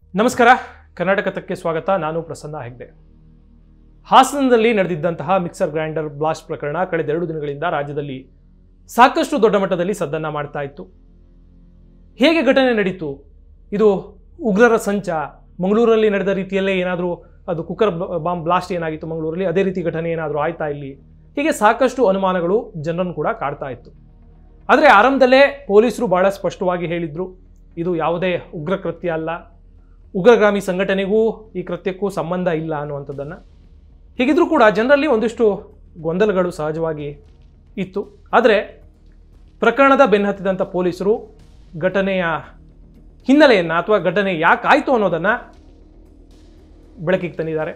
ನಮಸ್ಕಾರ ಕರ್ನಾಟಕ ತಕ್ಕೆ ಸ್ವಾಗತ ನಾನು ಪ್ರಸನ್ನ ಹೆಗ್ಡೆ ಹಾಸನದಲ್ಲಿ ನಡೆದಿದ್ದಂತಹ ಮಿಕ್ಸರ್ ಗ್ರೈಂಡರ್ ಬ್ಲಾಸ್ಟ್ ಪ್ರಕರಣ ಕಳೆದ ಎರಡು ದಿನಗಳಿಂದ ರಾಜ್ಯದಲ್ಲಿ ಸಾಕಷ್ಟು ದೊಡ್ಡ ಮಟ್ಟದಲ್ಲಿ ಸದ್ದನ್ನ ಮಾಡ್ತಾ ಇತ್ತು ಹೇಗೆ ಘಟನೆ ನಡೀತು ಇದು ಉಗ್ರರ ಸಂಚ ಮಂಗಳೂರಲ್ಲಿ ನಡೆದ ರೀತಿಯಲ್ಲೇ ಏನಾದರೂ ಅದು ಕುಕ್ಕರ್ ಬಾಂಬ್ ಬ್ಲಾಸ್ಟ್ ಏನಾಗಿತ್ತು ಮಂಗಳೂರಲ್ಲಿ ಅದೇ ರೀತಿ ಘಟನೆ ಏನಾದರೂ ಆಯ್ತಾ ಇಲ್ಲಿ ಹೀಗೆ ಸಾಕಷ್ಟು ಅನುಮಾನಗಳು ಜನರನ್ನು ಕೂಡ ಕಾಡ್ತಾ ಇತ್ತು ಆದರೆ ಆರಂಭದಲ್ಲೇ ಪೊಲೀಸರು ಬಹಳ ಸ್ಪಷ್ಟವಾಗಿ ಹೇಳಿದ್ರು ಇದು ಯಾವುದೇ ಉಗ್ರ ಕೃತ್ಯ ಅಲ್ಲ ಉಗ್ರಗಾಮಿ ಸಂಘಟನೆಗೂ ಈ ಕೃತ್ಯಕ್ಕೂ ಸಂಬಂಧ ಇಲ್ಲ ಅನ್ನುವಂಥದ್ದನ್ನು ಹೀಗಿದ್ರೂ ಕೂಡ ಜನರಲ್ಲಿ ಒಂದಿಷ್ಟು ಗೊಂದಲಗಳು ಸಹಜವಾಗಿ ಇತ್ತು ಆದರೆ ಪ್ರಕರಣದ ಬೆನ್ನಹತ್ತಿದಂಥ ಪೊಲೀಸರು ಘಟನೆಯ ಹಿನ್ನೆಲೆಯನ್ನು ಅಥವಾ ಘಟನೆ ಯಾಕಾಯಿತು ಅನ್ನೋದನ್ನು ಬೆಳಕಿಗೆ ತಂದಿದ್ದಾರೆ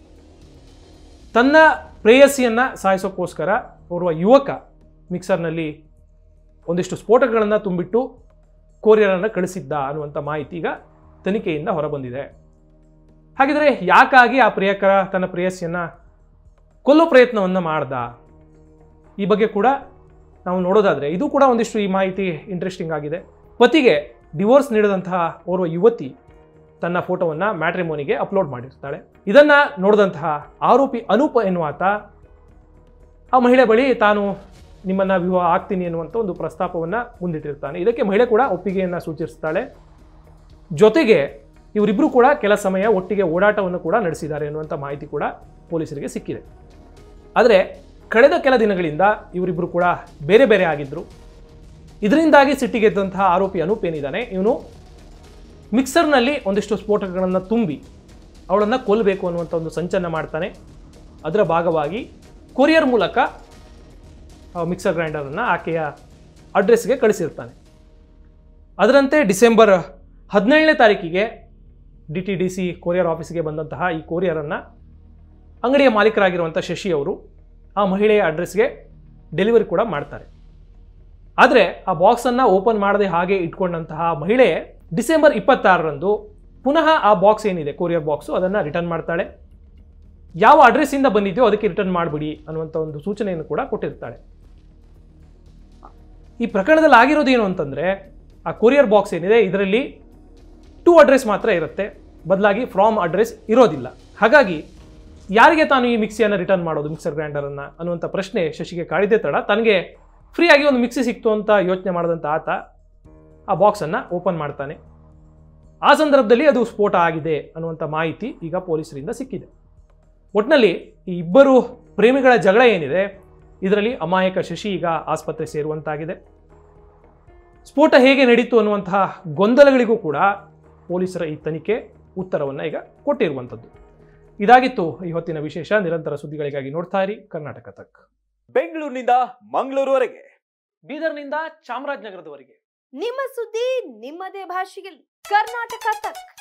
ತನ್ನ ಪ್ರೇಯಸಿಯನ್ನು ಸಾಯಿಸೋಕ್ಕೋಸ್ಕರ ಓರ್ವ ಯುವಕ ಮಿಕ್ಸರ್ನಲ್ಲಿ ಒಂದಿಷ್ಟು ಸ್ಫೋಟಗಳನ್ನು ತುಂಬಿಟ್ಟು ಕೊರಿಯರನ್ನು ಕಳಿಸಿದ್ದ ಅನ್ನುವಂಥ ಮಾಹಿತಿ ಈಗ ತನಿಖೆಯಿಂದ ಹೊರಬಂದಿದೆ ಹಾಗಿದ್ರೆ ಯಾಕಾಗಿ ಆ ಪ್ರಿಯಕರ ತನ್ನ ಪ್ರೇಯಸಿಯನ್ನು ಕೊಲ್ಲೋ ಪ್ರಯತ್ನವನ್ನು ಮಾಡ್ದ ಈ ಬಗ್ಗೆ ಕೂಡ ನಾವು ನೋಡೋದಾದರೆ ಇದು ಕೂಡ ಒಂದಿಷ್ಟು ಈ ಮಾಹಿತಿ ಇಂಟ್ರೆಸ್ಟಿಂಗ್ ಆಗಿದೆ ಪತಿಗೆ ಡಿವೋರ್ಸ್ ನೀಡಿದಂತಹ ಓರ್ವ ಯುವತಿ ತನ್ನ ಫೋಟೋವನ್ನು ಮ್ಯಾಟ್ರಿಮೋನಿಗೆ ಅಪ್ಲೋಡ್ ಮಾಡಿರ್ತಾಳೆ ಇದನ್ನು ನೋಡಿದಂತಹ ಆರೋಪಿ ಅನೂಪ್ ಎನ್ನುವಾತ ಆ ಮಹಿಳೆ ಬಳಿ ತಾನು ನಿಮ್ಮನ್ನು ವಿವಾಹ ಆಗ್ತೀನಿ ಎನ್ನುವಂಥ ಒಂದು ಪ್ರಸ್ತಾಪವನ್ನು ಮುಂದಿಟ್ಟಿರ್ತಾನೆ ಇದಕ್ಕೆ ಮಹಿಳೆ ಕೂಡ ಒಪ್ಪಿಗೆಯನ್ನು ಸೂಚಿಸ್ತಾಳೆ ಜೊತೆಗೆ ಇವರಿಬ್ಬರು ಕೂಡ ಕೆಲ ಸಮಯ ಒಟ್ಟಿಗೆ ಓಡಾಟವನ್ನು ಕೂಡ ನಡೆಸಿದ್ದಾರೆ ಎನ್ನುವಂಥ ಮಾಹಿತಿ ಕೂಡ ಪೊಲೀಸರಿಗೆ ಸಿಕ್ಕಿದೆ ಆದರೆ ಕಳೆದ ಕೆಲ ದಿನಗಳಿಂದ ಇವರಿಬ್ಬರು ಕೂಡ ಬೇರೆ ಬೇರೆ ಆಗಿದ್ದರು ಇದರಿಂದಾಗಿ ಸಿಟ್ಟಿಗೆದ್ದಂತಹ ಆರೋಪಿ ಅನೂಪ್ ಏನಿದ್ದಾನೆ ಇವನು ಮಿಕ್ಸರ್ನಲ್ಲಿ ಒಂದಿಷ್ಟು ಸ್ಫೋಟಕಗಳನ್ನು ತುಂಬಿ ಅವಳನ್ನು ಕೊಲ್ಲಬೇಕು ಅನ್ನುವಂಥ ಒಂದು ಸಂಚನ್ನು ಮಾಡ್ತಾನೆ ಅದರ ಭಾಗವಾಗಿ ಕೊರಿಯರ್ ಮೂಲಕ ಆ ಮಿಕ್ಸರ್ ಗ್ರೈಂಡರನ್ನು ಆಕೆಯ ಅಡ್ರೆಸ್ಗೆ ಕಳಿಸಿರ್ತಾನೆ ಅದರಂತೆ ಡಿಸೆಂಬರ್ ಹದಿನೇಳನೇ ತಾರೀಕಿಗೆ D T D C courier ಆಫೀಸ್ಗೆ ಬಂದಂತಹ ಈ ಕೊರಿಯರನ್ನು ಅಂಗಡಿಯ ಮಾಲೀಕರಾಗಿರುವಂಥ ಶಶಿ ಅವರು ಆ ಮಹಿಳೆಯ ಅಡ್ರೆಸ್ಗೆ ಡೆಲಿವರಿ ಕೂಡ ಮಾಡ್ತಾರೆ ಆದರೆ ಆ ಬಾಕ್ಸನ್ನು ಓಪನ್ ಮಾಡದೆ ಹಾಗೆ ಇಟ್ಕೊಂಡಂತಹ ಮಹಿಳೆ ಡಿಸೆಂಬರ್ ಇಪ್ಪತ್ತಾರರಂದು ಪುನಃ ಆ ಬಾಕ್ಸ್ ಏನಿದೆ ಕೊರಿಯರ್ ಬಾಕ್ಸು ಅದನ್ನು ರಿಟರ್ನ್ ಮಾಡ್ತಾಳೆ ಯಾವ ಅಡ್ರೆಸ್ಸಿಂದ ಬಂದಿದೆಯೋ ಅದಕ್ಕೆ ರಿಟರ್ನ್ ಮಾಡಿಬಿಡಿ ಅನ್ನುವಂಥ ಒಂದು ಸೂಚನೆಯನ್ನು ಕೂಡ ಕೊಟ್ಟಿರ್ತಾಳೆ ಈ ಪ್ರಕರಣದಲ್ಲಿ ಆಗಿರೋದು ಏನು ಅಂತಂದರೆ ಆ ಕೊರಿಯರ್ ಬಾಕ್ಸ್ ಏನಿದೆ ಇದರಲ್ಲಿ ಟೂ ಅಡ್ರೆಸ್ ಮಾತ್ರ ಇರುತ್ತೆ ಬದಲಾಗಿ ಫ್ರಾಮ್ ಅಡ್ರೆಸ್ ಇರೋದಿಲ್ಲ ಹಾಗಾಗಿ ಯಾರಿಗೆ ತಾನು ಈ ಮಿಕ್ಸಿಯನ್ನು ರಿಟರ್ನ್ ಮಾಡೋದು ಮಿಕ್ಸರ್ ಗ್ರೈಂಡರನ್ನು ಅನ್ನುವಂಥ ಪ್ರಶ್ನೆ ಶಶಿಗೆ ಕಾಡಿದೆ ತಡ ತನಗೆ ಫ್ರೀಯಾಗಿ ಒಂದು ಮಿಕ್ಸಿ ಸಿಕ್ತು ಅಂತ ಯೋಚನೆ ಮಾಡಿದಂಥ ಆತ ಆ ಬಾಕ್ಸನ್ನು ಓಪನ್ ಮಾಡ್ತಾನೆ ಆ ಸಂದರ್ಭದಲ್ಲಿ ಅದು ಸ್ಫೋಟ ಆಗಿದೆ ಅನ್ನುವಂಥ ಮಾಹಿತಿ ಈಗ ಪೊಲೀಸರಿಂದ ಸಿಕ್ಕಿದೆ ಒಟ್ಟಿನಲ್ಲಿ ಈ ಇಬ್ಬರು ಪ್ರೇಮಿಗಳ ಜಗಳ ಏನಿದೆ ಇದರಲ್ಲಿ ಅಮಾಯಕ ಶಶಿ ಈಗ ಆಸ್ಪತ್ರೆ ಸೇರುವಂತಾಗಿದೆ ಸ್ಫೋಟ ಹೇಗೆ ನಡೀತು ಅನ್ನುವಂತಹ ಗೊಂದಲಗಳಿಗೂ ಕೂಡ ಪೊಲೀಸರ ಈ ತನಿಖೆ ಉತ್ತರವನ್ನು ಈಗ ಕೊಟ್ಟಿರುವಂಥದ್ದು ಇದಾಗಿತ್ತು ಈ ಹೊತ್ತಿನ ವಿಶೇಷ ನಿರಂತರ ಸುದ್ದಿಗಳಿಗಾಗಿ ನೋಡ್ತಾ ಇರಿ ಕರ್ನಾಟಕ ತಕ್ ಬೆಂಗಳೂರಿನಿಂದ ಮಂಗಳೂರುವರೆಗೆ ಬೀದರ್ನಿಂದ ಚಾಮರಾಜನಗರದವರೆಗೆ ನಿಮ್ಮ ಸುದ್ದಿ ನಿಮ್ಮದೇ ಭಾಷೆಯಲ್ಲಿ ಕರ್ನಾಟಕ ತಕ್